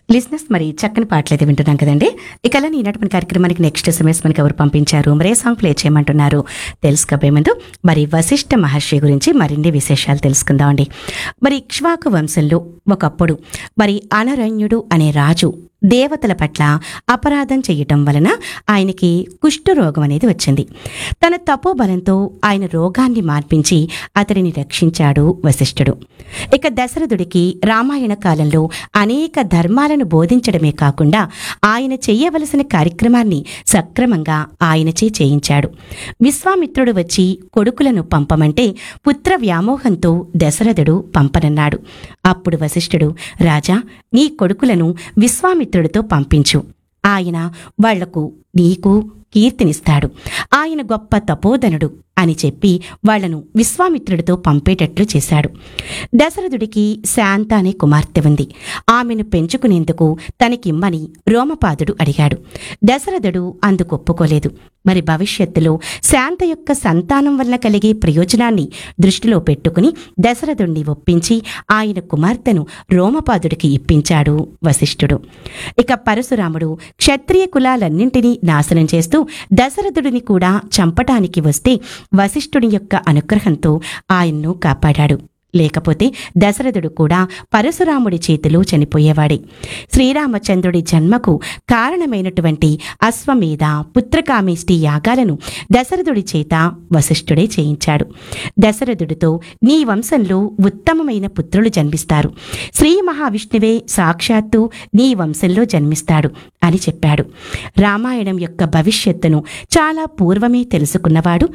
లిజినెస్ మరి చక్కని పాటలు అయితే వింటున్నాం కదండి ఇక అలా ఈనాటి మన కార్యక్రమానికి నెక్స్ట్ ఎస్ఎంఎస్ మనకి ఎవరు పంపించారు మరే సాంగ్ ప్లే చేయమంటున్నారు తెలుసుకోబోయే ముందు మరి వశిష్ఠ మహర్షి గురించి మరిన్ని విశేషాలు తెలుసుకుందామండి మరి ఇక్ష్వాకు వంశంలో ఒకప్పుడు మరి అనరణ్యుడు అనే రాజు దేవతల పట్ల అపరాధం చేయటం వలన ఆయనకి కుష్ఠరోగం అనేది వచ్చింది తన తపోబలంతో ఆయన రోగాన్ని మార్పించి అతడిని రక్షించాడు వశిష్ఠుడు ఇక దశరథుడికి రామాయణ కాలంలో అనేక ధర్మాలను బోధించడమే కాకుండా ఆయన చెయ్యవలసిన కార్యక్రమాన్ని సక్రమంగా ఆయనచే చేయించాడు విశ్వామిత్రుడు వచ్చి కొడుకులను పంపమంటే పుత్ర వ్యామోహంతో దశరథుడు పంపనన్నాడు అప్పుడు వశిష్ఠుడు రాజా నీ కొడుకులను విశ్వామిత్రుడితో పంపించు ఆయన వాళ్లకు నీకు కీర్తినిస్తాడు ఆయన గొప్ప తపోధనుడు అని చెప్పి వాళ్లను విశ్వామిత్రుడితో పంపేటట్లు చేశాడు దశరథుడికి శాంత అనే కుమార్తె ఉంది ఆమెను పెంచుకునేందుకు తనకిమ్మని రోమపాదుడు అడిగాడు దశరథుడు అందుకు ఒప్పుకోలేదు మరి భవిష్యత్తులో శాంత యొక్క సంతానం వల్ల కలిగే ప్రయోజనాన్ని దృష్టిలో పెట్టుకుని దశరథుణ్ణి ఒప్పించి ఆయన కుమార్తెను రోమపాదుడికి ఇప్పించాడు వశిష్ఠుడు ఇక పరశురాముడు క్షత్రియ కులాలన్నింటినీ నాశనం చేస్తూ దశరథుడిని కూడా చంపటానికి వస్తే వశిష్ఠుడి యొక్క అనుగ్రహంతో ఆయన్ను కాపాడాడు లేకపోతే దశరథుడు కూడా పరశురాముడి చేతిలో చనిపోయేవాడే శ్రీరామచంద్రుడి జన్మకు కారణమైనటువంటి అశ్వమేధ పుత్రకామేష్టి యాగాలను దశరథుడి చేత వశిష్ఠుడే చేయించాడు దశరథుడితో నీ వంశంలో ఉత్తమమైన పుత్రులు జన్మిస్తారు శ్రీ మహావిష్ణువే సాక్షాత్తు నీ వంశంలో జన్మిస్తాడు అని చెప్పాడు రామాయణం యొక్క భవిష్యత్తును చాలా పూర్వమే తెలుసుకున్నవాడు